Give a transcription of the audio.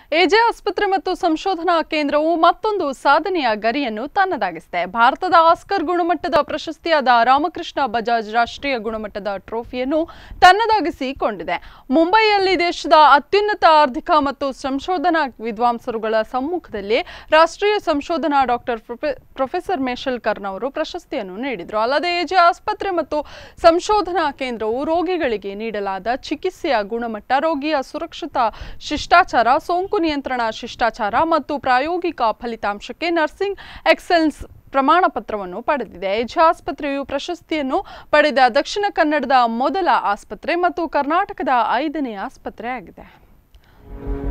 AJ ಆಸ್ಪತ್ರೆ ಮತ್ತು ಸಂಶೋಧನಾ ಕೇಂದ್ರವು ಮತ್ತೊಂದು ಸಾಧನೆಯ ಗರಿಯನ್ನು ತನ್ನದಾಗಿಸಿದೆ ಭಾರತದ ಆಸ್ಕರ್ ಗುಣಮಟ್ಟದ ಪ್ರಶಸ್ತಿಯಾದ ರಾಮಕೃಷ್ಣ ಬಜಾಜ್ ರಾಷ್ಟ್ರೀಯ ಗುಣಮಟ್ಟದ ಟ್ರೋಫಿಯನ್ನು ತನ್ನದಾಗಿಸಿಕೊಂಡಿದೆ ಮುಂಬೈಯಲ್ಲಿ ದೇಶದ ಅತ್ಯುನ್ನತ ಆರ್ಥಿಕ ಮತ್ತು ಸಂಶೋಧನಾ ವಿದ್ವಾಂಸರುಗಳ ಸಮ್ಮುಖದಲ್ಲಿ ರಾಷ್ಟ್ರೀಯ ಸಂಶೋಧನಾ ಡಾಕ್ಟರ್ ಪ್ರೊಫೆಸರ್ ಮೇಶಲ್ಕರ್ನವರು ಪ್ರಶಸ್ತಿಯನ್ನು ನೀಡಿದರು ಅಲ್ಲದೆ ಎಜೆ ಆಸ್ಪತ್ರೆ ಮತ್ತು ಸಂಶೋಧನಾ ಕೇಂದ್ರವು ರೋಗಿಗಳಿಗೆ ನೀಡಲಾದ ಚಿಕಿತ್ಸೆಯ ಗುಣಮಟ್ಟ ರೋಗಿಯ ಸುರಕ್ಷತಾ ಶಿಷ್ಟಾಚಾರ ಸೋಂಕು ನಿಯಂತ್ರಣ ಶಿಷ್ಟಾಚಾರ ಮತ್ತು ಪ್ರಾಯೋಗಿಕ ಫಲಿತಾಂಶಕ್ಕೆ ನರ್ಸಿಂಗ್ ಎಕ್ಸೆಲೆನ್ಸ್ ಪ್ರಮಾಣ ಪತ್ರವನ್ನು ಪಡೆದಿದೆ ಎಜ್ ಆಸ್ಪತ್ರೆಯು ಪ್ರಶಸ್ತಿಯನ್ನು ಪಡೆದ ದಕ್ಷಿಣ ಕನ್ನಡದ ಮೊದಲ ಆಸ್ಪತ್ರೆ ಮತ್ತು ಕರ್ನಾಟಕದ ಐದನೇ ಆಸ್ಪತ್ರೆ ಆಗಿದೆ